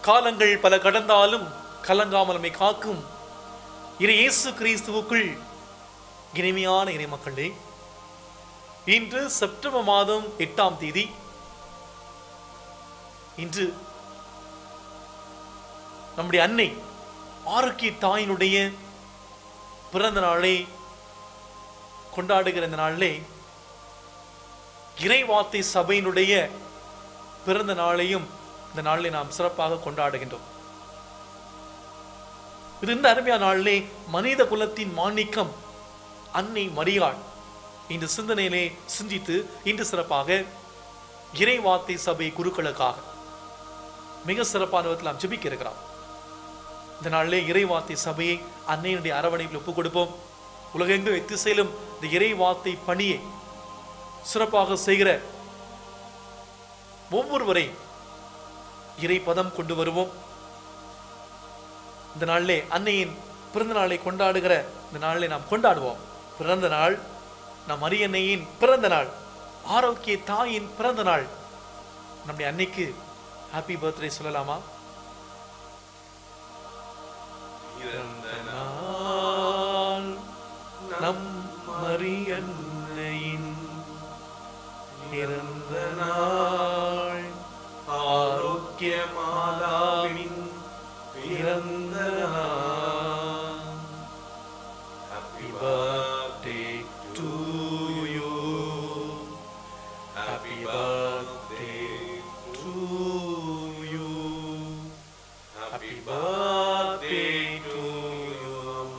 காலங்கள் பல கடந்தாலும் கலங்காமல் நம்மை காக்கும் இறை இயேசு கிறிஸ்துவுக்குள் இனிமையான இறை மக்களே இன்று செப்டம்பர் மாதம் எட்டாம் தேதி இன்று நம்முடைய அன்னை ஆரோக்கிய தாயினுடைய பிறந்த நாளை கொண்டாடுகிற இந்த நாளிலே இறைவார்த்தை சபையினுடைய பிறந்த நாளையும் இந்த நாளிலே நாம் சிறப்பாக கொண்டாடுகின்றோம் இது இந்த அருமையான நாளிலே மனித குலத்தின் மாணிக்கம் அன்னை மரியாள் இந்த சிந்தனையிலே சிந்தித்து இன்று சிறப்பாக இறைவார்த்தை சபை குருக்களுக்காக மிக சிறப்பான விதத்தில் நாம் ஜெபிக்க இருக்கிறோம் இந்த நாளிலே இறைவார்த்தை சபையை அன்னையினுடைய அரவணைப்பில் ஒப்புக் கொடுப்போம் உலகெங்கும் எத்திசையிலும் இந்த இறைவார்த்தை பணியை சிறப்பாக செய்கிற ஒவ்வொருவரை இறை பதம் கொண்டு வருவோம் இந்த நாளிலே அன்னையின் பிறந்த நாளை கொண்டாடுகிற இந்த நாளிலே நாம் கொண்டாடுவோம் பிறந்த நாள் நம் அரியன்னையின் பிறந்த நாள் ஆரோக்கிய தாயின் பிறந்த நாள் நம்முடைய அன்னைக்கு ஹாப்பி பர்த்டே சொல்லலாமா இறந்த நாள் நம் மரியன்னையின் பிறந்த நாள் ஆரோக்கிய மாதாவின் பிறந்த நாள் happy Happy birthday to you. Happy birthday to you. Happy birthday to you.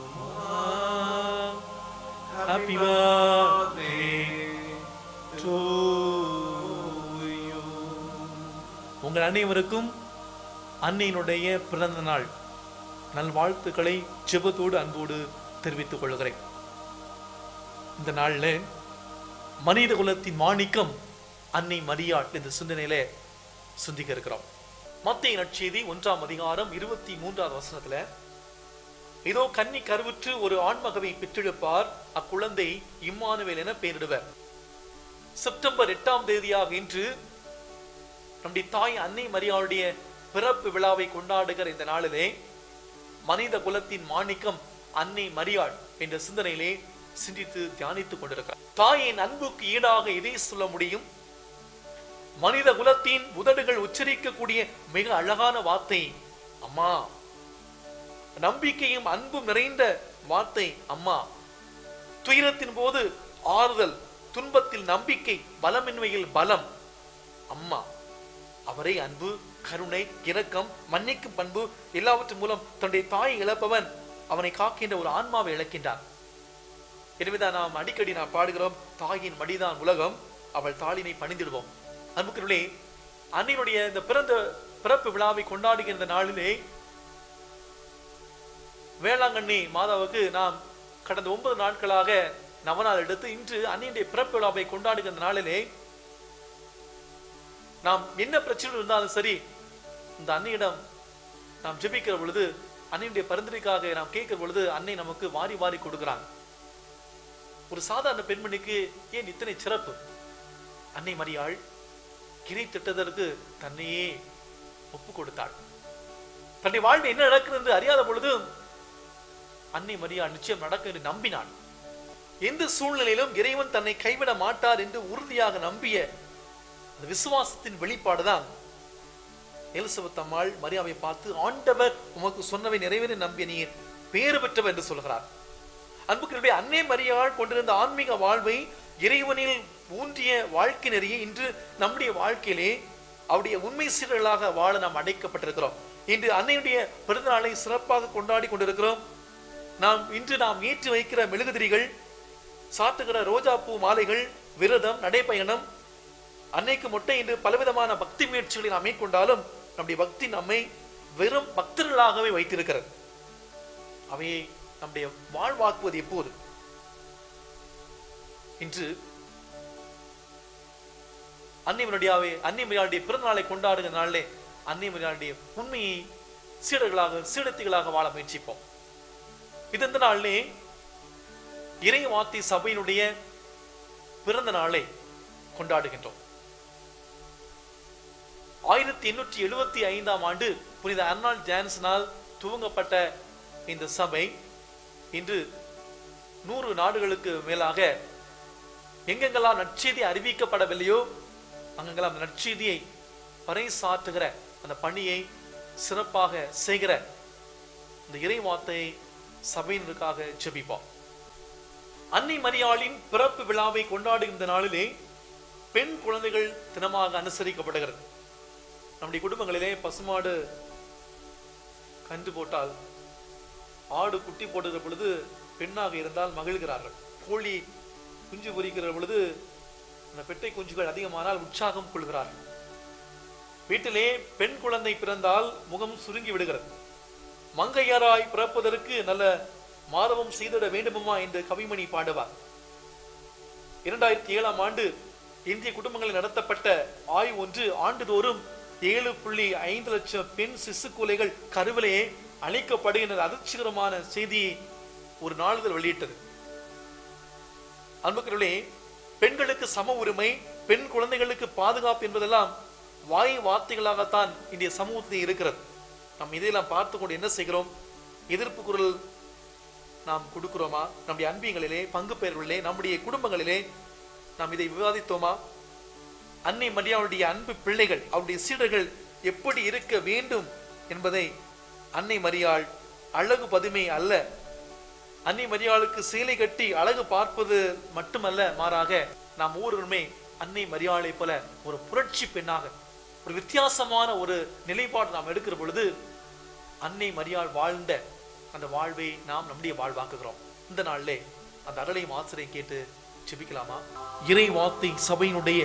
Happy birthday to you. உங்கள் அனைவருக்கும் அன்னையினுடைய பிறந்த நாள் நல்வாழ்த்துக்களை ஜெபத்தோடு அன்போடு தெரிவித்துக் கொள்கிறேன் இந்த நாள்ல மனித குலத்தின் மாணிக்கம் அன்னை மரியாள் இந்த சிந்தனையில சிந்திக்க இருக்கிறோம் மத்திய நற்செய்தி ஒன்றாம் அதிகாரம் இருபத்தி மூன்றாவது வசனத்துல இதோ கன்னி கருவுற்று ஒரு ஆண்மகவை பெற்றெடுப்பார் அக்குழந்தை இம்மானுவேல் என பெயரிடுவர் செப்டம்பர் எட்டாம் தேதியாக இன்று நம்முடைய தாய் அன்னை மரியாளுடைய பிறப்பு விழாவை கொண்டாடுகிற இந்த நாளிலே மனித குலத்தின் மாணிக்கம் அன்னை மரியாள் என்ற சிந்தனையிலே சிந்தித்து தியானித்துக் கொண்டிருக்கிறார் தாயின் அன்புக்கு ஈடாக எதை சொல்ல முடியும் மனித குலத்தின் உதடுகள் உச்சரிக்கக்கூடிய மிக அழகான வார்த்தை அம்மா நம்பிக்கையும் அன்பும் நிறைந்த வார்த்தை அம்மா துயரத்தின் போது ஆறுதல் துன்பத்தில் நம்பிக்கை பலமின்மையில் பலம் அம்மா அவரை அன்பு கருணை இரக்கம் மன்னிக்கும் பண்பு எல்லாவற்றின் மூலம் தன்னுடைய தாயை இழப்பவன் அவனை காக்கின்ற ஒரு ஆன்மாவை இழக்கின்றான் எனவேதான் நாம் அடிக்கடி நாம் பாடுகிறோம் தாயின் மடிதான் உலகம் அவள் தாளினை பணிந்திடுவோம் அன்புக்குள்ளே அன்னையினுடைய இந்த பிறந்த பிறப்பு விழாவை கொண்டாடுகின்ற இந்த நாளிலே வேளாங்கண்ணி மாதாவுக்கு நாம் கடந்த ஒன்பது நாட்களாக நவநாள் எடுத்து இன்று அன்னையுடைய பிறப்பு விழாவை கொண்டாடுகின்ற நாளிலே நாம் என்ன பிரச்சனை இருந்தாலும் சரி இந்த அன்னையிடம் நாம் ஜெபிக்கிற பொழுது அன்னையுடைய பரிந்துரைக்காக நாம் கேட்கிற பொழுது அன்னை நமக்கு வாரி வாரி கொடுக்கிறாங்க ஒரு சாதாரண பெண்மணிக்கு ஏன் இத்தனை சிறப்பு அன்னை மரியாள் கிரி திட்டதற்கு தன்னையே ஒப்பு கொடுத்தாள் தன்னுடைய வாழ்வில் என்ன நடக்கிறது என்று அறியாத பொழுது அன்னை மரியாள் நிச்சயம் நடக்கும் என்று நம்பினாள் எந்த சூழ்நிலையிலும் இறைவன் தன்னை கைவிட மாட்டார் என்று உறுதியாக நம்பிய அந்த விசுவாசத்தின் வெளிப்பாடுதான் எலிசபெத் அம்மாள் மரியாவை பார்த்து ஆண்டவர் உமக்கு சொன்னவை நிறைவேற நம்பிய நீர் பேறு பெற்றவர் என்று சொல்கிறார் அன்புக்களுடைய அன்னை மரியாள் கொண்டிருந்த ஆன்மீக வாழ்வை இறைவனில் ஊன்றிய வாழ்க்கை நெறியை இன்று நம்முடைய வாழ்க்கையிலே அவருடைய உண்மை சீரர்களாக வாழ நாம் அடைக்கப்பட்டிருக்கிறோம் இன்று அன்னையுடைய பிறந்த நாளை சிறப்பாக கொண்டாடி கொண்டிருக்கிறோம் நாம் இன்று நாம் ஏற்றி வைக்கிற மெழுகுதிரிகள் சாத்துகிற ரோஜா பூ மாலைகள் விரதம் நடைப்பயணம் அன்னைக்கு மொட்டை என்று பலவிதமான பக்தி முயற்சிகளை நாம் மேற்கொண்டாலும் நம்முடைய பக்தி நம்மை வெறும் பக்தர்களாகவே வைத்திருக்கிறது அவையை நம்முடைய வாழ்வாக்குவது எப்போது இன்று அன்னை மரியாதை அன்னை மரியாதைய பிறந்த நாளை கொண்டாடுகிற நாளிலே அன்னை மரியாதைய உண்மையை சீடர்களாக சீடத்திகளாக வாழ முயற்சிப்போம் இது இந்த நாளிலே இறை வார்த்தை சபையினுடைய பிறந்த நாளை கொண்டாடுகின்றோம் ஆயிரத்தி எண்ணூற்றி எழுபத்தி ஐந்தாம் ஆண்டு புனித அர்னால்ட் ஜான்சனால் துவங்கப்பட்ட இந்த சபை இன்று நூறு நாடுகளுக்கு மேலாக எங்கெங்கெல்லாம் நற்செய்தி அறிவிக்கப்படவில்லையோ அங்கெல்லாம் அந்த நற்செய்தியை பறைசாற்றுகிற அந்த பணியை சிறப்பாக செய்கிற இந்த இறை வார்த்தையை சபையினருக்காக ஜெபிப்போம் அன்னை மரியாளின் பிறப்பு விழாவை கொண்டாடுகின்ற நாளிலே பெண் குழந்தைகள் தினமாக அனுசரிக்கப்படுகிறது நம்முடைய குடும்பங்களிலே பசுமாடு கன்று போட்டால் ஆடு குட்டி போடுகிற பொழுது பெண்ணாக இருந்தால் மகிழ்கிறார்கள் கோழி குஞ்சு பொரிக்கிற பொழுது அந்த பெட்டை குஞ்சுகள் அதிகமானால் உற்சாகம் கொள்கிறார்கள் வீட்டிலே பெண் குழந்தை பிறந்தால் முகம் சுருங்கி விடுகிறது மங்கையராய் பிறப்பதற்கு நல்ல மாதவம் செய்திட வேண்டுமா என்று கவிமணி பாடுவார் இரண்டாயிரத்தி ஏழாம் ஆண்டு இந்திய குடும்பங்களில் நடத்தப்பட்ட ஆய்வு ஒன்று ஆண்டுதோறும் ஏழு புள்ளி ஐந்து லட்சம் பெண் சிசு கொலைகள் கருவிலேயே அழைக்கப்படுகின்ற அதிர்ச்சிகரமான செய்தியை ஒரு நாளிதழ் வெளியிட்டது அன்புக்களே பெண்களுக்கு சம உரிமை பெண் குழந்தைகளுக்கு பாதுகாப்பு என்பதெல்லாம் வாய் வார்த்தைகளாகத்தான் இந்திய சமூகத்தில் இருக்கிறது நாம் இதையெல்லாம் பார்த்து கொண்டு என்ன செய்கிறோம் எதிர்ப்பு குரல் நாம் கொடுக்கிறோமா நம்முடைய அன்பியங்களிலே பங்கு பெயர்களிலே நம்முடைய குடும்பங்களிலே நாம் இதை விவாதித்தோமா அன்னை மரியாளுடைய அன்பு பிள்ளைகள் அவருடைய சீடர்கள் எப்படி இருக்க வேண்டும் என்பதை அன்னை மரியாள் அழகு பதுமை அல்ல அன்னை மரியாளுக்கு சேலை கட்டி அழகு பார்ப்பது மட்டுமல்ல மாறாக நாம் ஒவ்வொருவருமே அன்னை மரியாளை போல ஒரு புரட்சி பெண்ணாக ஒரு வித்தியாசமான ஒரு நிலைப்பாடு நாம் எடுக்கிற பொழுது அன்னை மரியாள் வாழ்ந்த அந்த வாழ்வை நாம் நம்முடைய வாழ்வாக்குகிறோம் இந்த நாளிலே அந்த அருளையும் ஆசிரியை கேட்டு ஜெபிக்கலாமா இறை வார்த்தை சபையினுடைய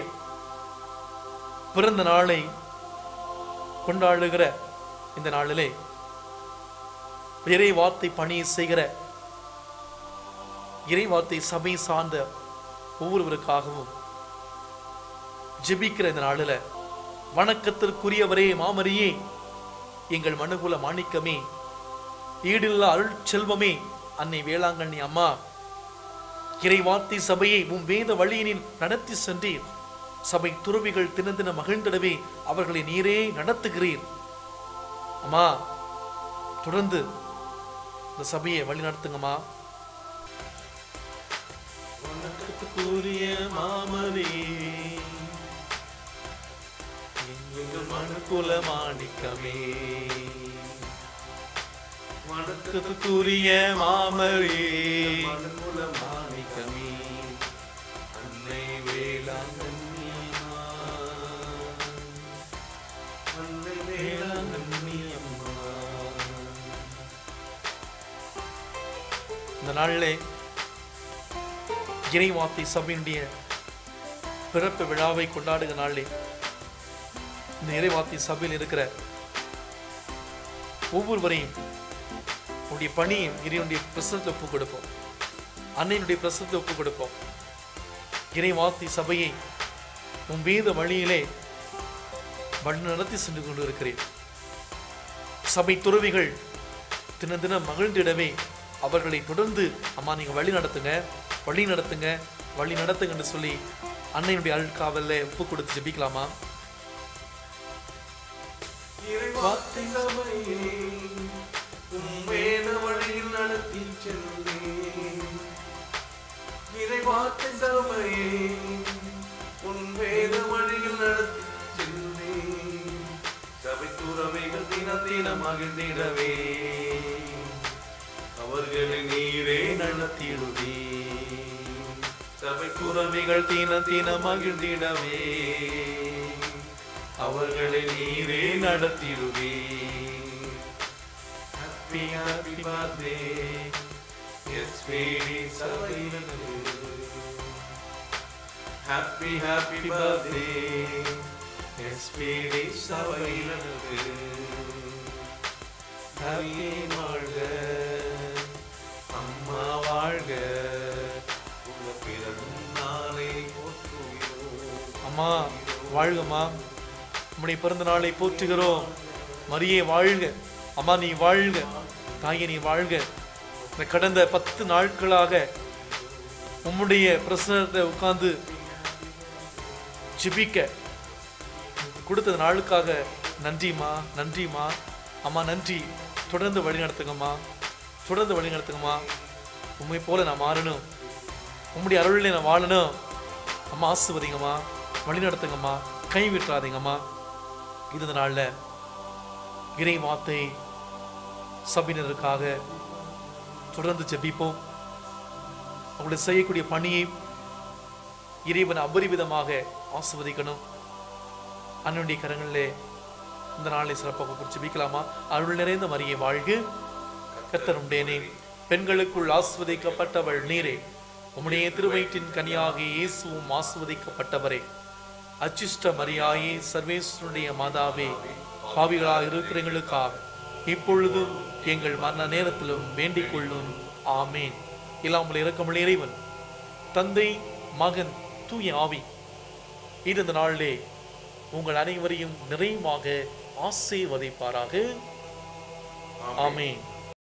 பிறந்த நாளை கொண்டாடுகிற இந்த நாளிலே இறை வார்த்தை பணியை செய்கிற இறை வார்த்தை சபை சார்ந்த ஒவ்வொருவருக்காகவும் ஜெபிக்கிற இந்த நாளில் வணக்கத்திற்குரியவரே மாமரியே எங்கள் மனுகுல மாணிக்கமே ஈடில்லா அருள் செல்வமே அன்னை வேளாங்கண்ணி அம்மா இறை வார்த்தை சபையை உம் வேத வழியினில் நடத்தி சென்றீர் சபை துறவிகள் தின தின மகிழ்ந்திடவே அவர்களை நீரே நடத்துகிறீர் அம்மா தொடர்ந்து இந்த சபையை வழி நடத்துங்கம்மா வணக்கத்துக்குரிய மாமரே எங்கள் மனுக்குல மாணிக்கமே வணக்கத்துக்குரிய மாமரே மனுக்குல மாணிக்கமே அன்னை வேளாங்கண்ணியம்மா அன்னை வேளாங்கண்ணியம்மா இந்த நாளிலே இறைவார்த்தை சபையினுடைய பிறப்பு விழாவை கொண்டாடுகிற நாளிலே இந்த இறைவார்த்தை சபையில் இருக்கிற ஒவ்வொருவரையும் உடைய பணியை இறைவனுடைய பிரசனத்தை ஒப்பு கொடுப்போம் அன்னையினுடைய பிரசனத்தை ஒப்பு கொடுப்போம் இறைவார்த்தை சபையை உன் வேத வழியிலே வழி நடத்தி சென்று கொண்டு இருக்கிறேன் சபை துறவிகள் தின தினம் மகிழ்ந்திடவே அவர்களை தொடர்ந்து அம்மா நீங்க வழி நடத்துங்க வழி நடத்துங்க வழி நடத்துங்கன்னு சொல்லி அன்னையினுடைய அழுக்காவல்ல ஒப்பு கொடுத்து ஜெபிக்கலாமா இறைவார்த்தை சபையே, உம் வேத வழியில் நடத்திச் செல்வேன். இறைவார்த்தை சபையே, உன் வேத வழியில் நடத்திச் செல்வேன். சபை துறவைகள் தினம் தினம் மகிழ்ந்திடவே அவர்களை நீரே நடத்திடுவே சபை துறவிகள் தினம் தினம் மகிழ்ந்திடவே அவர்களை நீரே நடத்திடுவே ஹாப்பி ஹாப்பி பர்த்டே எஸ் வேடி சபையினருக்கு ஹாப்பி ஹாப்பி பர்த்டே எஸ் வேடி சபையினருக்கு ஹாப்பி வாழ்க அம்மா வாழ்க உங்க பிறந்த நாளை போற்றுகிறோம் அம்மா வாழ்கம்மா உம்முடைய பிறந்த நாளை போற்றுகிறோம் மரியே வாழ்க அம்மா நீ வாழ்க தாயே நீ வாழ்க இந்த கடந்த பத்து நாட்களாக உம்முடைய பிரசனத்தை உட்கார்ந்து ஜெபிக்க கொடுத்த நாளுக்காக நன்றிம்மா நன்றிம்மா அம்மா நன்றி தொடர்ந்து வழி நடத்துங்கம்மா தொடர்ந்து வழி நடத்துங்கம்மா உண்மை போல நான் மாறணும் உம்முடைய அருளில் நான் வாழணும் அம்மா ஆசுவதிங்கம்மா வழி நடத்துங்கம்மா கை விட்டுறாதீங்கம்மா இந்த நாளில் இறை வார்த்தை சபையினருக்காக தொடர்ந்து ஜெபிப்போம் அவங்களுடைய செய்யக்கூடிய பணியை இறைவன் அபரிவிதமாக ஆசிர்வதிக்கணும் அண்ணனுடைய கரங்களிலே இந்த நாளை சிறப்பாக குறித்து ஜெபிக்கலாமா அருள் நிறைந்த மரியை வாழ்க கத்தருண்டேனே பெண்களுக்குள் ஆஸ்வதிக்கப்பட்டவள் நீரே உம்முடைய திருவயிற்றின் கனியாகிய இயேசுவும் ஆஸ்வதிக்கப்பட்டவரே அச்சிஷ்ட மரியாயே சர்வேஸ்வருடைய மாதாவே பாவிகளாக இருக்கிறவங்களுக்காக இப்பொழுதும் எங்கள் மரண நேரத்திலும் வேண்டிக் கொள்ளும் ஆமேன் இல்லாமல் இறக்கமுள்ள இறைவன் தந்தை மகன் தூய ஆவி இந்த நாளிலே உங்கள் அனைவரையும் நிறைவாக ஆசீர்வதிப்பாராக ஆமென்